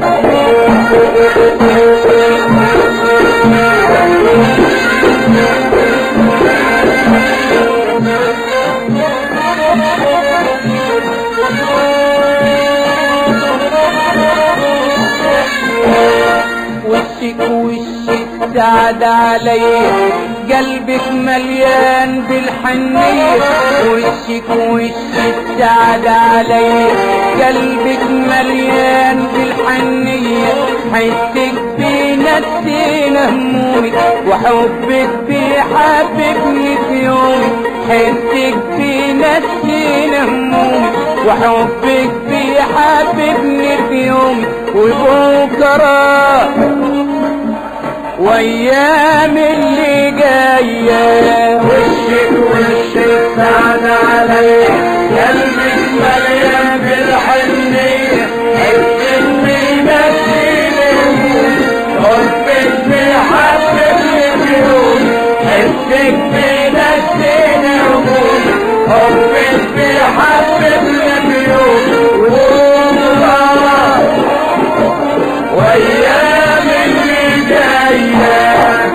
وشك وشك سعد علي قلبك مليان بالحنية وشك وشك سعد علي قلبك مليان بالحنية حسك بنفسي همومي وحبك بيحببني في يومي حسك بنفسي همومي وحبك بيحببني في يومي وبكره وايام اللي جايه وشك وشك سعد علي قلبك مليان بالحنية حسك بنفسي حبك بيحببني في يومي حسك بنفسي حبك بيحببني في يومي وبكرة وايام اللي جايه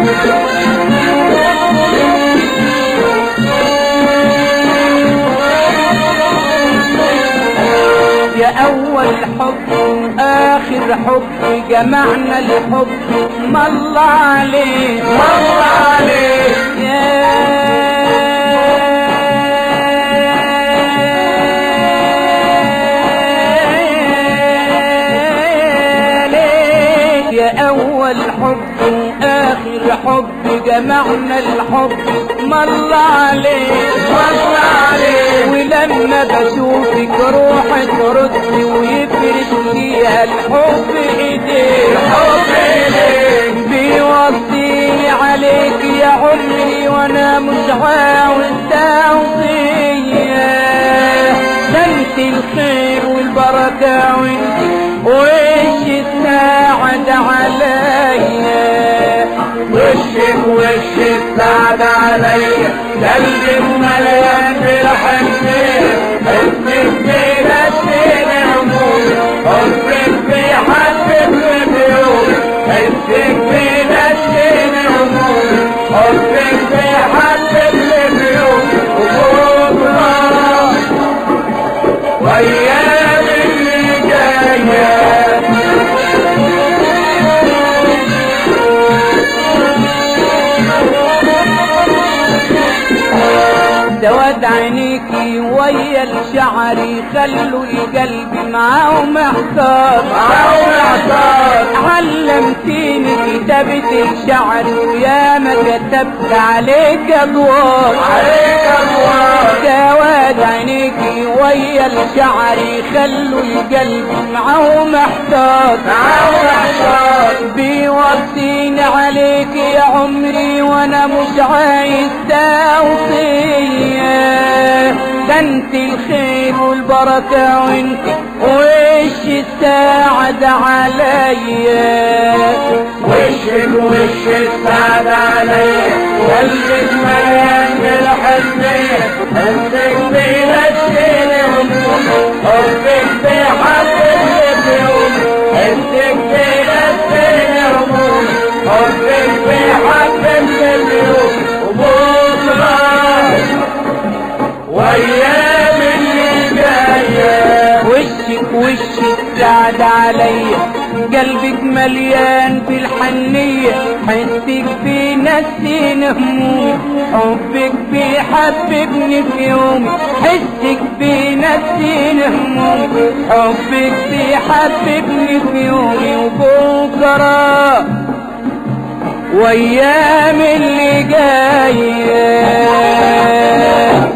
يا اول حب اخر حب جمعنا الحب ما الله عليك مر عليك يا ليل يا اول حب اخر حب جمعنا الحب ما الله عليك مر عليك ولما بشوفك روحي ترد ويفرش ليها الحب ايديك حب إليك بيوصيني عليك يا عمري وانا مش عاوز توصية ده انت الخير والبركة وانت وش الساعد عليا وشك وشك سعد عليا قلبك مليان بالحنية حبك بينسيني همومي حبك بيحببني بيومي حبك بينسيني همومي حبك بيحببني بيومي وبكرة وايام اللي جايه سواد عينيكي ويا الشعر خلوا القلب معاه محتار معاه محتار. علمتيني كتابة الشعر ويا ما كتبت عليك ادوار عليك أنوار سواد عينيكي ويا الشعر خلوا القلب معاه محتار معاه محتار. بيوصيني عليك يا عمري وانا مش عايز توصية ده انت الخير والبركة وانت وش الساعد عليا وشك وشك سعد عليا قلبك مليان بالحنية حبك بينسيني همومي حبك بيحببني بيومي حبك بينسيني همومي حبك بيحببني بيومي وبكرة وايام اللي جايه وشك وشك سعد عليا قلبك مليان بالحنية حسك بينسيني همومي حبك بيحببني في يومي حسك بينسيني همومي حبك بيحببني في يومي وبكرة وايام اللي جايه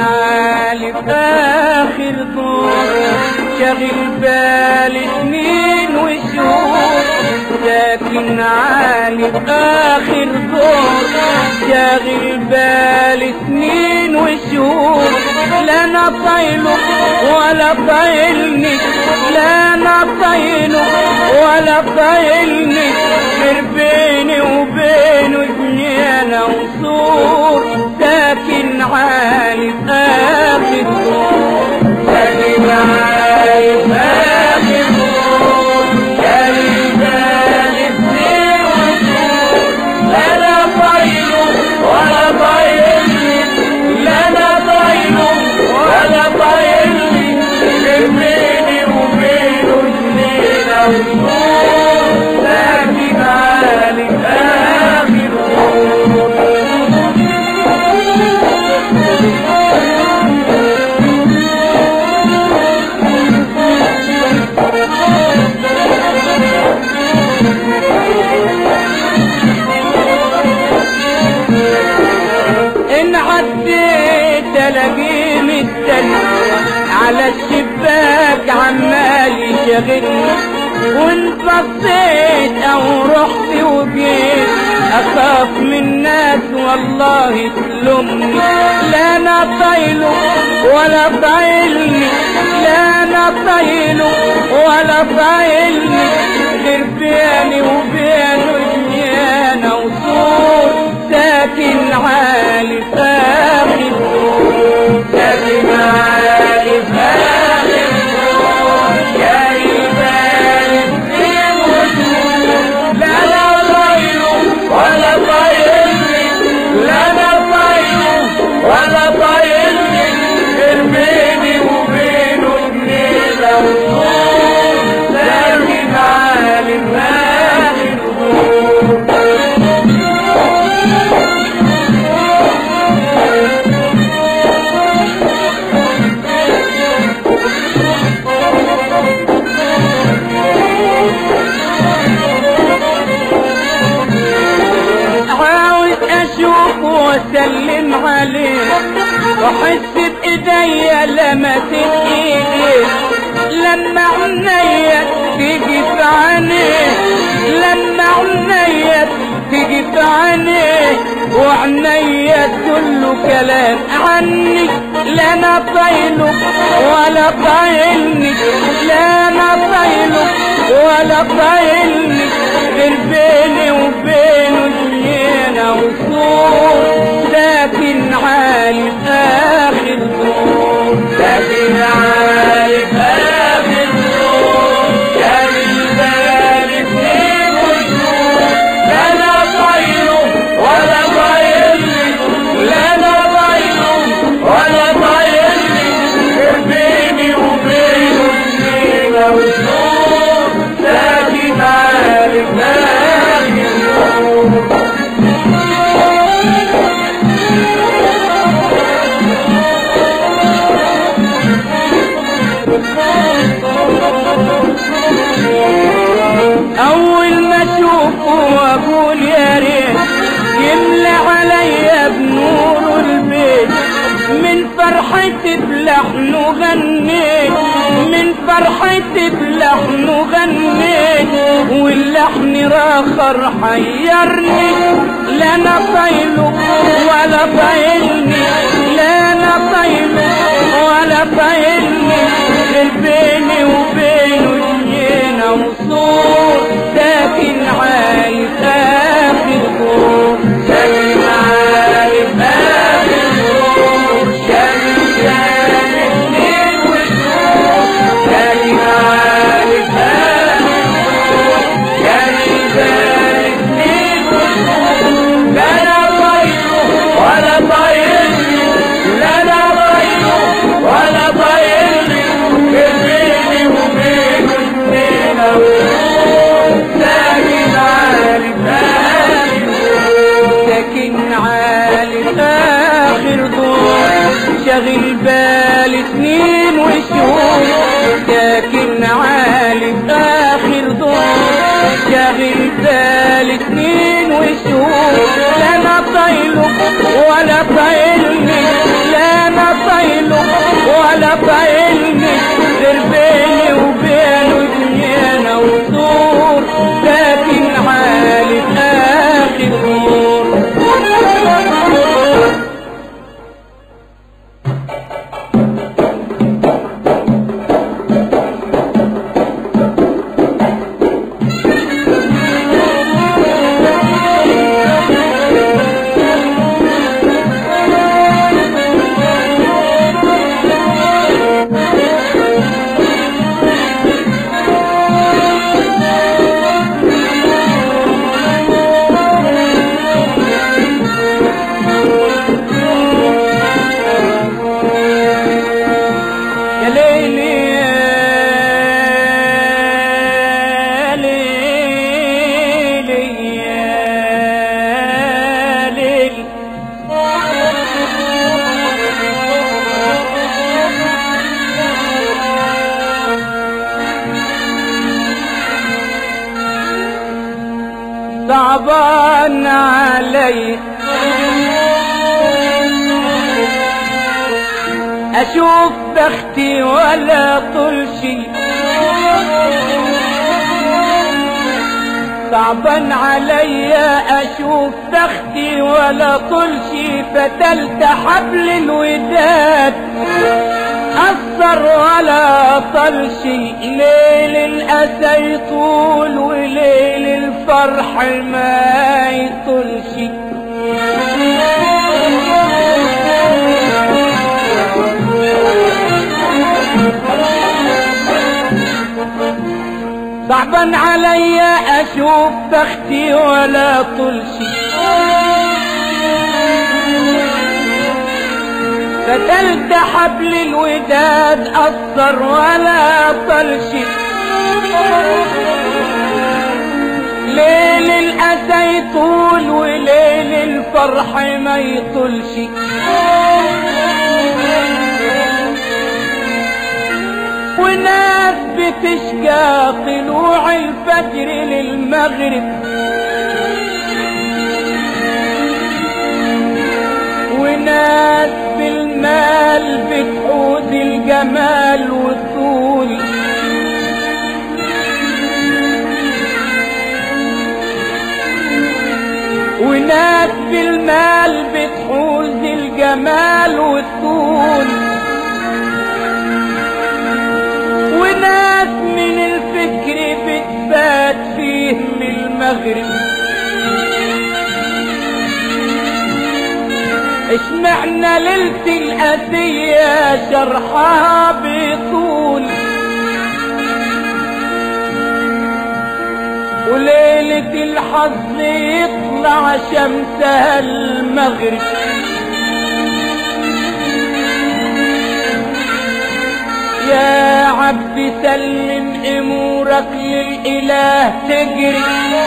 عالي في اخر دور شاغل بالي سنين وشهور ساكن عالي في اخر دور شاغل بالي سنين وشهور لا انا طايله ولا طايلني لا انا طايله ولا طايلني غير بيني وبينه جنينة وصور ساكن عالي في اخر دور ساكن عالي في آخر دور شايل بالي سنين وشهور لا أنا طايله ولا طايلني لا أنا طايله ولا طايلني غير بيني وبينه جنينة وشهور ساكن عالي في آخر دور ان عديت الاقيه مستني على الشباك عمال يشغلني وان بصيت او رحت وجيت اخاف من الناس والله تلومني لا انا طايله ولا طايلني لا انا طايله ولا طايلني غير بيني وبينه جنينة وصور ساكن عالي في اخر دور ساكن عالي في آخر دور شايل بالي سنين وشهور لا أنا طايله ولا طايلني لا أنا طايله ولا طايلني غير بيني وبينه جنينة وصور ساكن عالي في آخر دور عاوز اشوف واسلم عليه واحس بايديا لمست ايديه لما عنيا تيجي في عينيه لما عنيا تيجي في عينيه وعنيا كله كلام عني لا انا طايله ولا طايلني لا انا طايله ولا طايلني غير بيني وبينه جنينة وصور ساكن عالي في اخر دور ساكن عالي في آخر دور شايل بالي سنين وشهور لا أنا طايله ولا طايلني لا أنا طايله ولا طايلني غير بيني وبينه جنينة وشهور ساكن عالي في آخر دور اول ما اشوفه واقول يا ريت يملى عليا بنور البيت من فرحتي بلحن غنيت من فرحتي بلحن غنيت واللحن راخر حيرني لا انا طايله ولا طايلني لا انا طايله ولا طايلني غير بيني وبينه جنينة وصور ساكن عالي في اخر دور ساكن عالي في آخر دور شايل بالي سنين وشهور ساكن عالي في آخر دور شايل بالي سنين وشهور لا أنا طايله ولا طايلني لا أنا طايله ولا طايلني غير بيني وبينه جنينة وشهور ساكن عالي في آخر دور ساكن عالي في اخر دور شاغل بالي سنين وشهور ساكن عالي في اخر دور شاغل بالي سنين وشهور لا انا طايله ولا طايلني لا انا طايله صعبان علي اشوف بختي ولا طلشي صعبا عليا اشوف بختي ولا طلشي فتلت حبل الوداد أثر ولا طلشي ليل الأسى يطول وليل الفرح ما يطلشي صعبا عليا اشوف بختي ولا طلشي فتلت حبل الوداد اثر ولا طلشي ليل الاسى يطول وليل الفرح ما يطلشي وناس بتشقى طلوع الفجر للمغرب وناس بالمال بتعود الجمال والطول وناس بالمال بتحوز الجمال والطول وناس من الفكر بتبات فيه من المغرب اشمعنا ليلة الأسية شرحها بطول وليلة الحظ يطلع شمسها المغرب يا عبد سلم امورك للاله تجري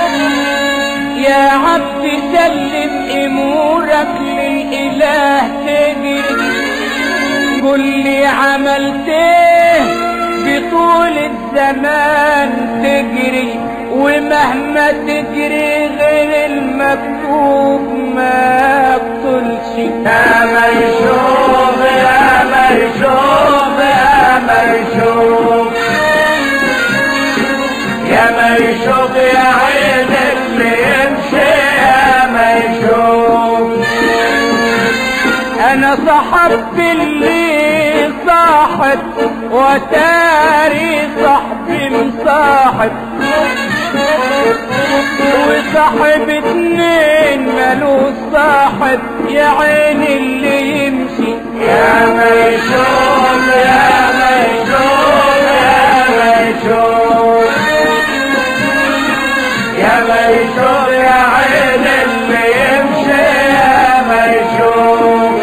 يا عبد سلم امورك للاله تجري قل لي عملت ايه بطول الزمان تجري ومهما تجري غير المكتوب ما بطلش يا مرشوق يا مرشوق يا مرشوق يا مرشوق يا عين اللي يمشي يا مرشوق انا صاحب اللي صاحب وتاري صاحبي مصاحب وصاحب اتنين مالوش صاحب يا عين اللي يمشي يا مرشوق يا مرشوق يا مرشوق يا مرشوق يا عين اللي يمشي يا مرشوق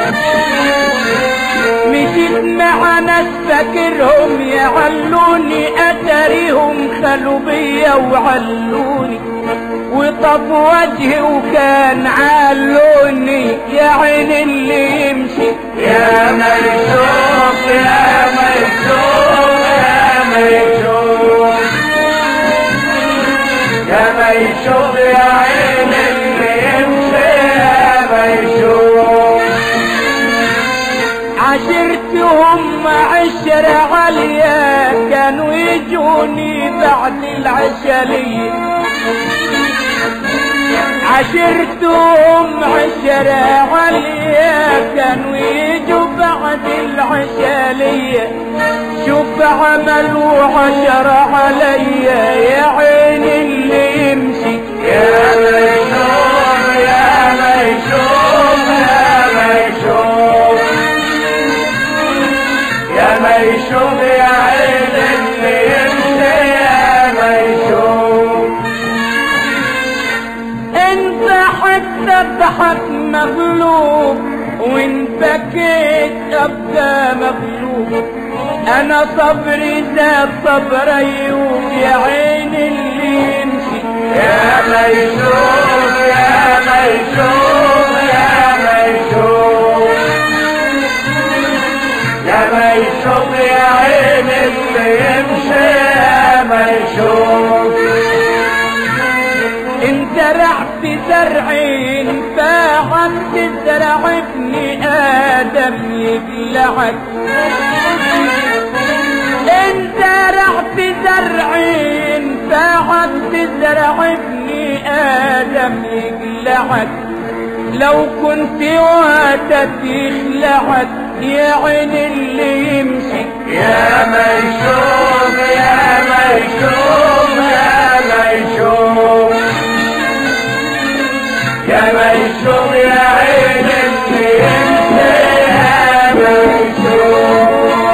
مشيت مع ناس فاكرهم يعلوني اتريهم خلوا بيا وعلوني وطب وجهي وكان علوني يا عين اللي يمشي يا مرشوق يا مرشوق يا مرشوق يا مرشوق يا عين اللي يمشي يا مرشوق عشرتهم عشرة عالية كانوا يجوني بعد العشرية عشرتهم عشرة عالية كانوا يجوا بعد العشالية شوف عملوا عشرة عليا يا عين اللي يمشي يا مرشوق يا مرشوق يا مرشوق يا مرشوق يا عين اللي يمشي يا مرشوق انت حتى الضحك مغلوب وان بكيت ابقى مغلوب انا صبري زاد صبر ايوب يا عين اللي يمشي يا مرشوق يا مرشوق يا مرشوق يا مرشوق يا عين اللي يمشي يا مرشوق انت رعت زرعين فاحك تزرع ابن ادم يبلعك ان زرعت زرعين فاحك تزرع ابن ادم يبلعك لو كنت واتت يخلعك يا عين اللي يمشي يا ميشوم يا ميشوم يا ميشوم يا ميشوم يا عين اللي انت يا ميشوم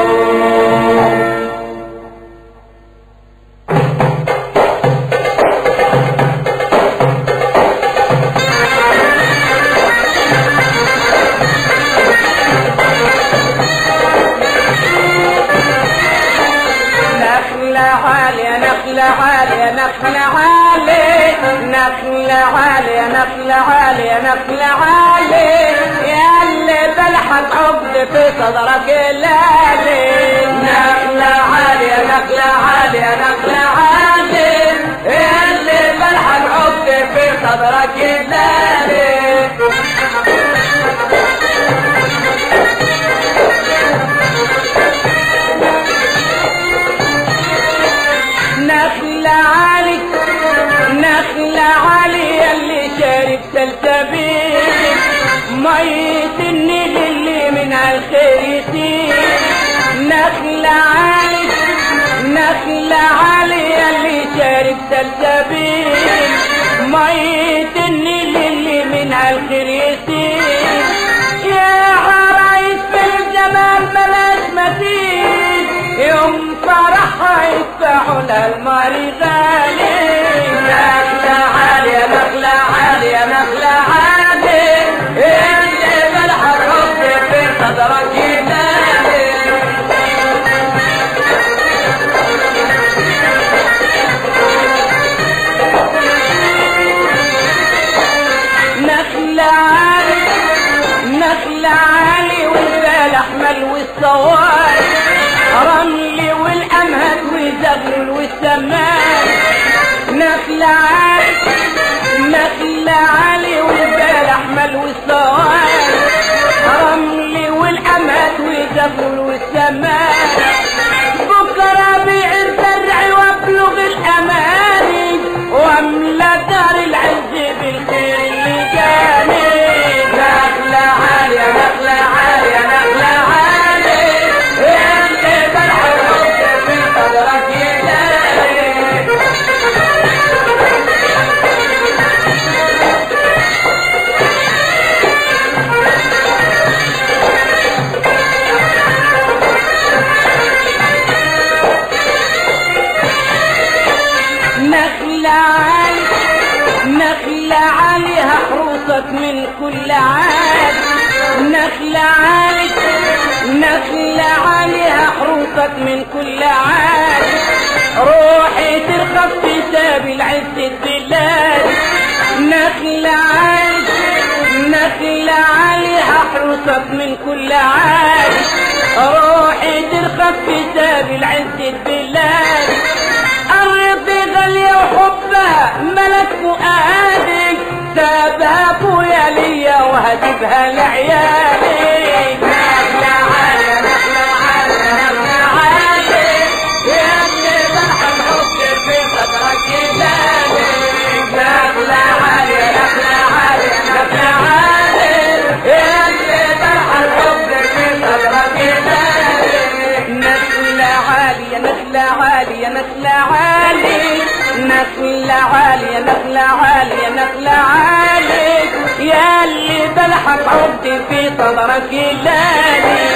نخلة عالية نخلة عالية نخلة عالية نخلة عالية نخلة عالية نخلة عالية يا اللي بلحق عقد في صدرك الليالي نخلة عالية نخلة عالية نخلة عالية يا اللي بلحق عقد في صدرك الليالي نخلة عالي نخلة عالية اللي شارب سلسبيل ميت النيل اللي من الخير يسيل نخلة عالي نخلة عالية اللي شارب سلسبيل ميت النيل اللي من الخير يسيل يا عرايس في الجمال بلاش مثيل يوم فرحها يدفعوا للمال غالي نخلة عالية نخلة عالية نخلة عالية اللي بلحق حب في صدرك ينادي نخلة عالي نخلة عالي والبال أحمل والصواري رملي والأمهد والزغلول والسمان نخلة عالي نخلة عالي والبال أحمل والصواري رملي والأمهد والزغلول والسمان بكرة بيع الزرع وابلغ الأماني واملى دار العز بالخير اللي جاني نخلة عالية نخلة عالية نخلة عالية انت بلحق حب في صدرك يداري نخلة عالي نخلة عليها حروسك من كل عاد نخلة عالي نخلة عليها حروسك من كل عاد روحي ترخص في سبيل عز البلاد نخلة عالي نخلة عليها حروسك من كل عاد روحي ترخص في سبيل عز البلاد الرضي غالية وحبها ملك فؤادي سابها ابويا ليا وهجيبها لعيالي نخلة عالية نخلة عالية نخلة عالية يا ابني بلحم حبك في صدرك يداني نخلة عالية نخلة عالية نخلة عالية يا ابني بلحم حبك في صدرك يداني نخلة عالية نخلة عالية نخلة عالية نخلة عالية نخلة عالية نخلة عالية يا اللي بلحق عبدي في صدرك يلالي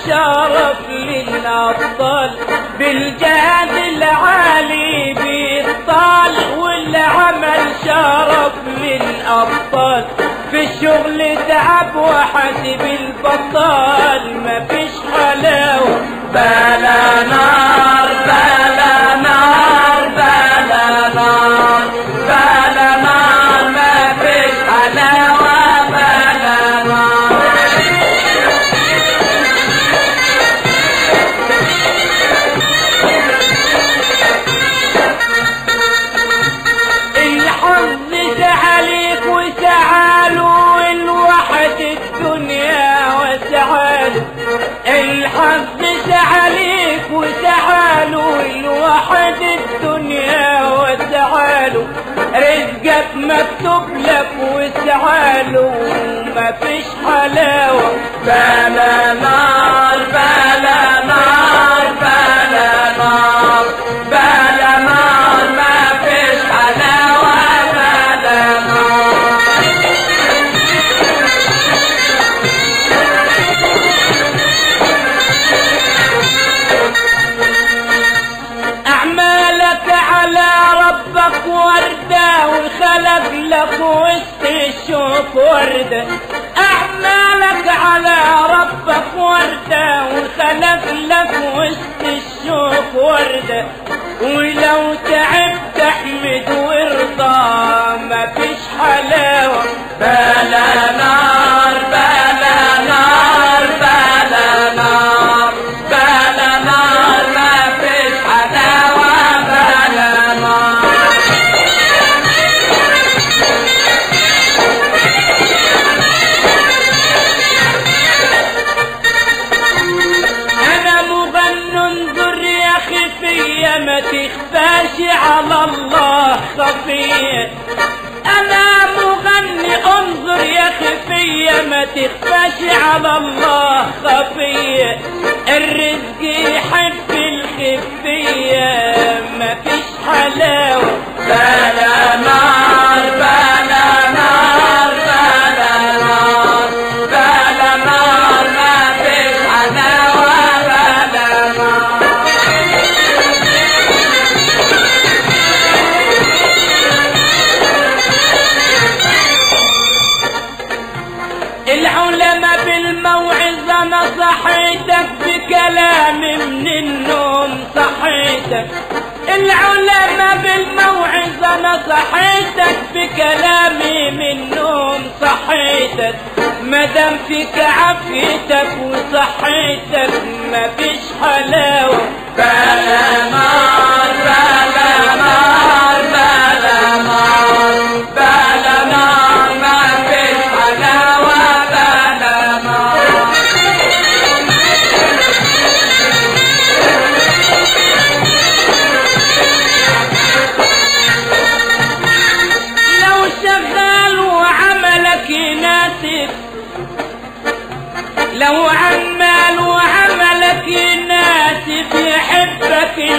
شرف للأبطال بالجهاد العالي بيطال واللي عمل شرف للأبطال في الشغل تعب وحسب البطال مفيش حلاوة بلا نار بلا نار بلا نار بلا نار ما فيش حلاوة بلا نار الحظ عليك وتعالوا الوحد الدنيا وتعالوا الحظ عليك وتعالوا الوحد الدنيا وتعالوا رزقك مكتوب لك وتعالوا مفيش حلاوة بلا نار بلا نار بلا نار بلا نار ما فيش حلاوة بلا نار أعمالك على ربك وردة وخلق لك وسط الشوك وردة أعمالك على ربك وردة وخلق لك وسط الشوك وردة ولو تعبت تحمد وارضى مفيش حلاوة بلا نار بلا نار بلا نار بلا نار ما فيش حلاوة بلا نار انا مغن انظر يا خفية ما تخفاش على الله خفية انا مغني انظر يا خفية ما تخفاش على الله خفية الرزق يحب الخفية ما فيش حلاوة بلا نار بلا نار بلا نار بلا نار ما فيش حلاوة بلا نار العلماء بالموعظة نصحيتك بكلام من النوم صحيتك العلماء بالموعظة نصحيتك بكلامي من النوم صحيتك مدام فيك عافيتك وصحيتك مفيش حلاوة بلا نار بلا نار بلا نار بلا نار ما فيش حلاوة بلا نار لو شغال وعملك يناسب لو عمال وعملك يناسب يحبك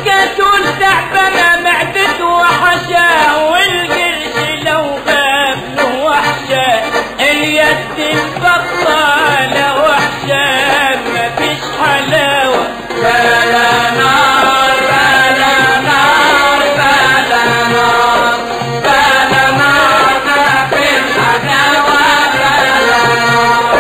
بكيت والتعبانة معدته وحشاه والقرش لو غاب له وحشة اليد البطالة وحشة مفيش حلاوة بلا نار بلا نار بلا نار بلا نار ما في الحلاوة بلا نار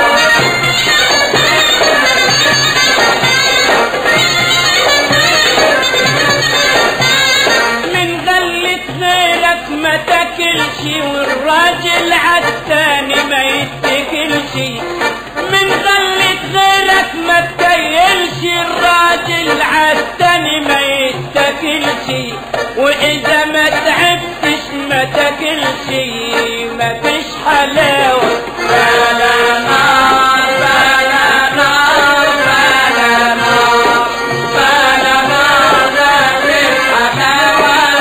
من غلة غيرك ما تاكلش والراجل عالتاني ما يتكلش من غلة غيرك ما تكيلش الراجل عالتاني ما يتكلش واذا ما تعبتش ما تاكلش ما فيش حلاوة بلا نار بلا نار بلا نار بلا نار ما في الحلاوة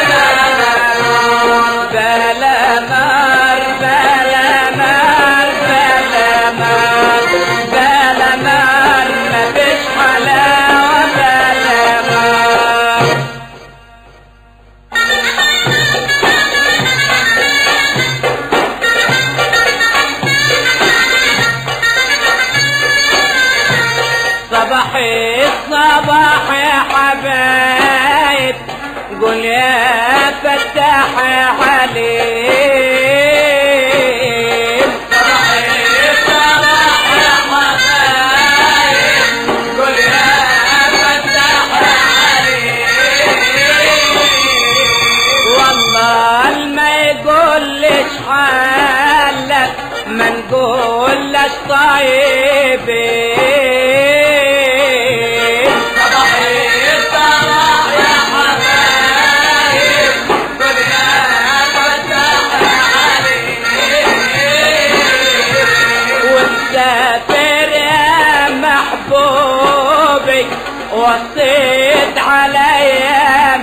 بلا نار بلا نار بلا نار بلا نار بلا نار مفيش حلاوة بلا نار صباح الصباح يا حبايب قول يا فتاح يا حليم صباح الصباح يا حبايب قل يا فتاح يا عليم والله ما يقولش حالك ما نقولش طيبين صباح الصباح يا حبايب قل يا فتاح يا عليم وتسافر يا محبوبي وصيت عليا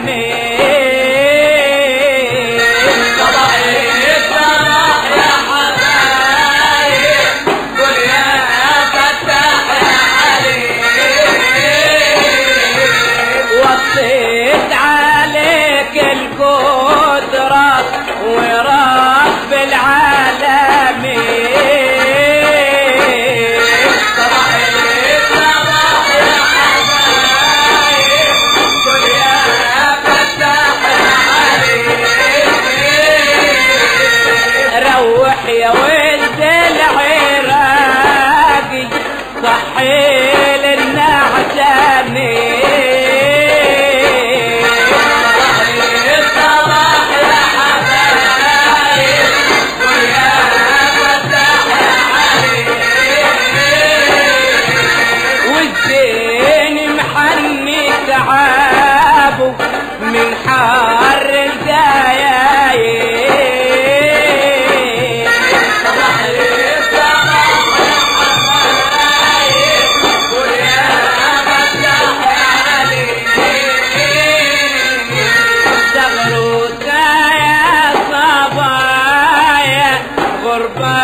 مين صباح الصباح يا حبايب قل يا فتاح يا عليم وصيت عليك القدرة ورب العالمين صباح الصباح يا حبايب قل يا فتاح يا عليم روح يا ولد العراقي صحي لنا عشاني الصباح يا حبايب قل يا فتاح يا عليم والزين محني تعابه من حر الجايين صباح الصباح يا حبايب قل يا فتاح يا عليم زغروسة يا صبايا غربة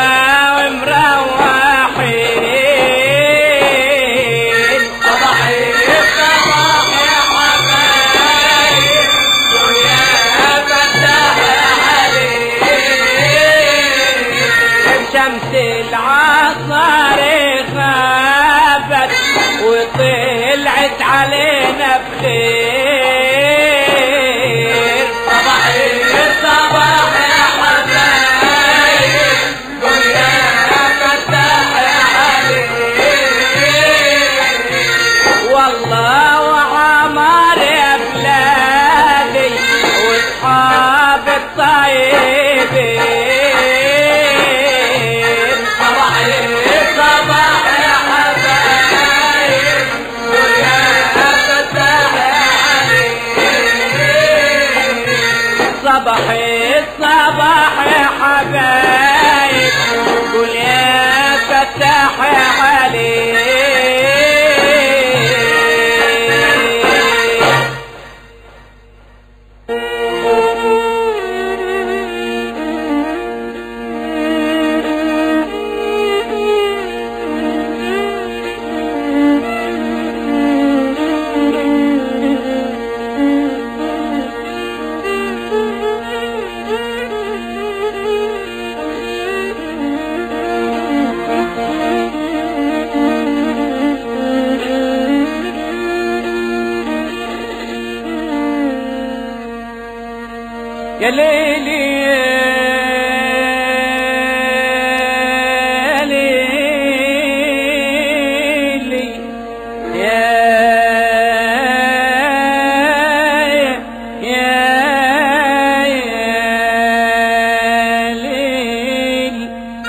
ومروحين صباح الصباح يا حبايب قل يا فتاح يا عليم شمس العصر غابت وطلعت علينا بخير صباح الصباح يا حبايب قل يا فتاح يا عليم والله وعمر يا بلادي واصحاب الطيبين صباح الصباح يا حبايب قل يا فتاح يا يا ليلي يا ليلي يا يا يا ليل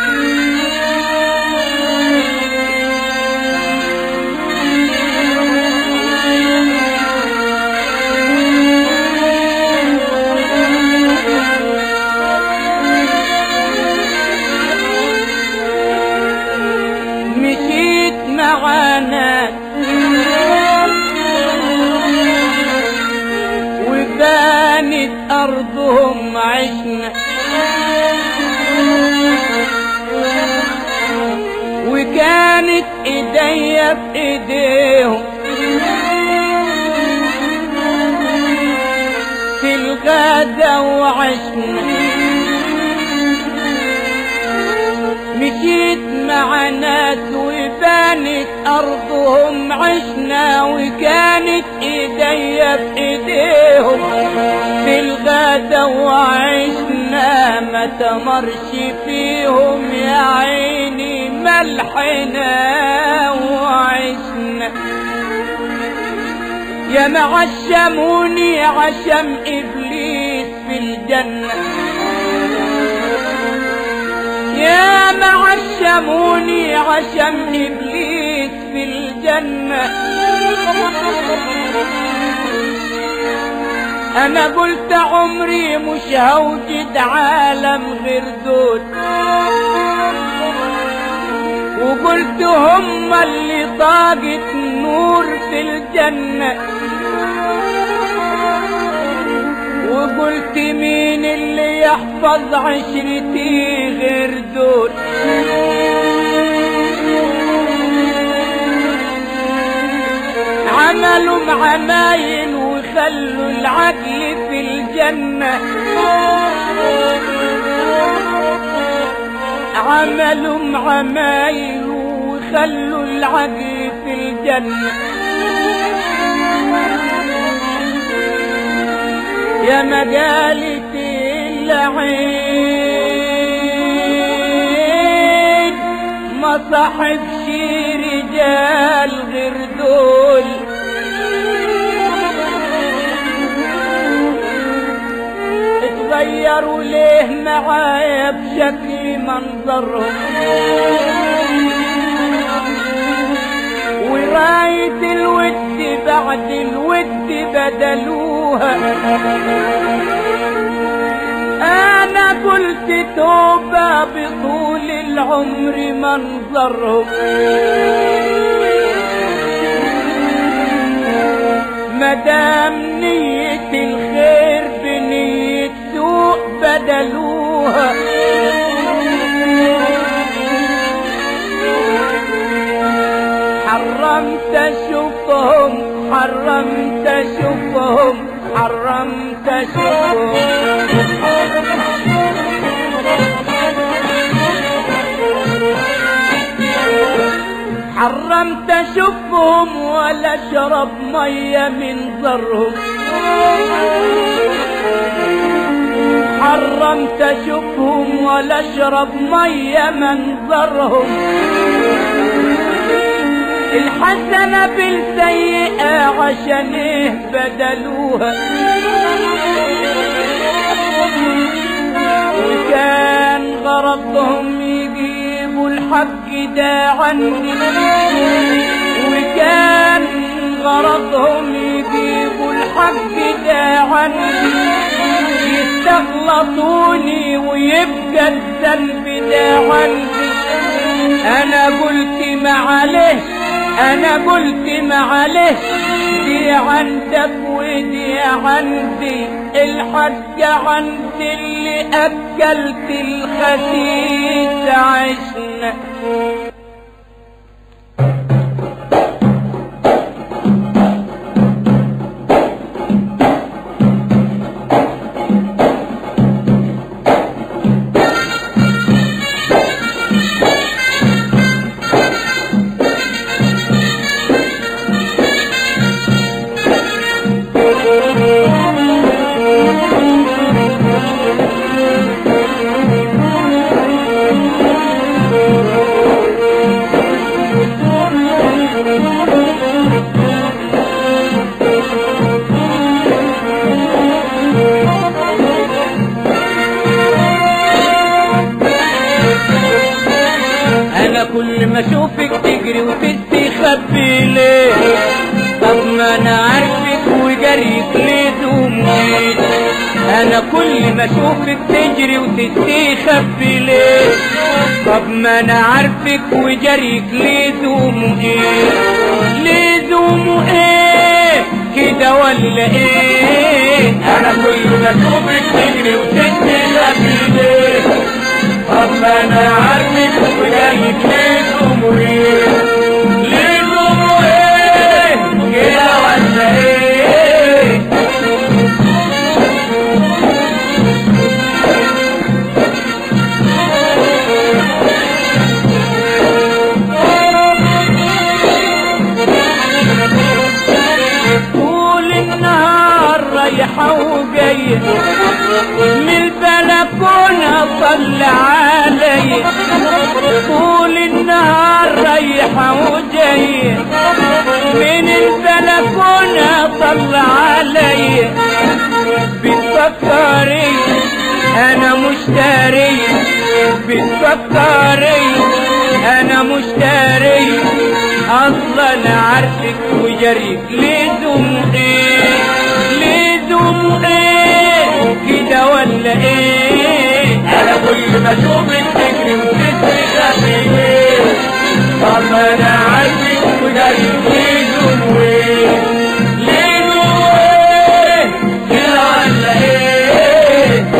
مشيت معانا وبانت أرضهم عشنا وكانت ايديا في ايديهم في الغدا وعشنا مشيت مع ناس وبانت ارضهم عشنا وكانت ايديا بايديهم في الغدا وعشنا ما تمرش فيهم يا عيني ملحنا وعشنا يا معشموني عشم ابليس في الجنه يا معشموني عشم إبليس في الجنة أنا قلت عمري مش هوجد عالم غير دول وقلت هم اللي طاقت نور في الجنة وقلت مين اللي يحفظ عشرتي غير دول عملوا عمايل وخلوا العقل في الجنة عملوا عمايل وخلوا العقل في الجنة يا مجالة العين ما صاحبش رجال غير دول اتغيروا ليه معايا بشكل منظرهم وراية الود بعد الود بدلوها انا قلت توبة بطول العمر منظرهم مدام نية الخير بنية سوء بدلوها حرمت اشوفهم حرمت اشوفهم حرمت اشوفهم حرمت اشوفهم ولا اشرب ميه من ضرهم حرمت اشوفهم ولا اشرب ميه من ضرهم الحسنة بالسيئة عشان ايه بدلوها وكان غرضهم يجيبوا الحق ده عني وكان غرضهم يجيبوا الحق ده عني يستغلطوني ويبقى الذنب ده عندي انا قلت معلش انا قلت معلش دي عندك ودي عندي الحق عندي اللي اكلت الخسيس عشنا وجريك لدموعي انا كل ما اشوفك تجري وتستخبي ليه طب ما انا عارفك وجريك لدموعي لدموعي كده ولا ايه انا كل ما اشوفك تجري وتستخبي ليه طب ما انا عارفك وجايك ليه دموعي ليه دموعي كده ولا ايه طول النهار رايحة وجاية من البلكونة طلع علي طول النهار رايحة وجاية من البلكونة طلع علي بتفكري انا مشتري بتفكري انا مشتري اصلا عارفك وجريك لدموعي لدموعي كده ولا ايه انا كل ما اشوفك تجري وتستخبي ليه طب ما انا عارفك وجايك ليه دموعي ليه دموعي كده ولا ايه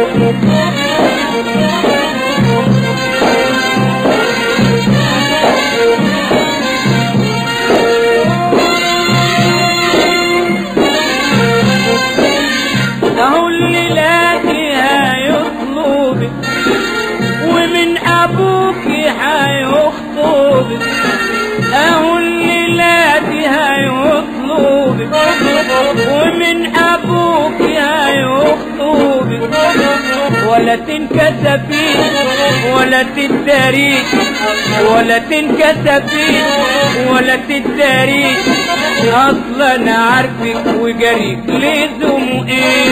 اهو اللي لاقيها يطلبك ومن ابوك هيخطبك اهو اللي لاقيها يطلبك ومن ابوك هيخطبك ولا تنكسفي ولا تداري ولا تنكسفي ولا تداري اصلا عارفك وجريك لدموعي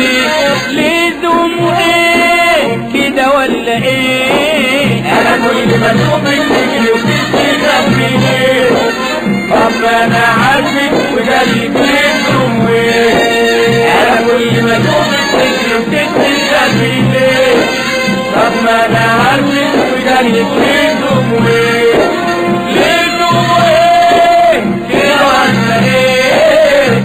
لدموعي كده ولا ايه انا كل ما اشوفك تجري وتستخبي ليه طب ما انا عارفك وجايك ليه دموعي انا كل ما اشوفك تجري وتستخبي ليه طب ما انا عارفك وجايك ليه دموعي ليه دموعي كده ولا ايه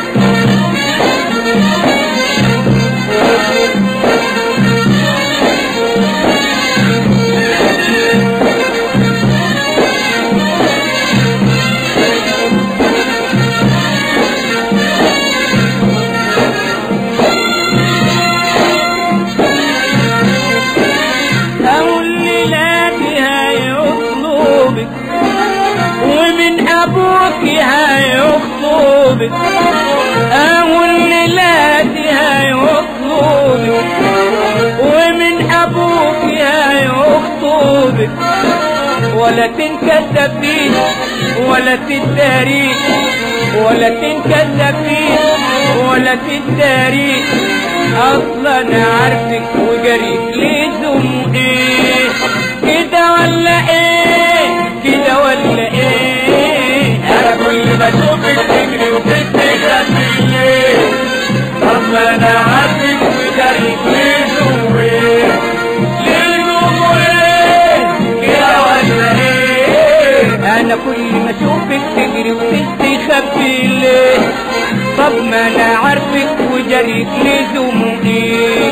اهو اللي لاقيها يطلبك ومن ابوك هيخطبك اهو اللي لاقيها يطلبك ومن ابوك هيخطبك ولا تنكسفي ولا تداري ولا تنكسفي ولا تداري اصلا عارفك وجريك لدموعي كده ولا ايه كده ولا ايه انا كل ما اشوفك تجري وتستخبي ليه طب ما انا عارفك وجايك ليه دموعي ليه دموعي كده ولا ايه انا كل ما اشوفك تجري وتستخبي ليه طب ما انا عارفك وجريك لدموعي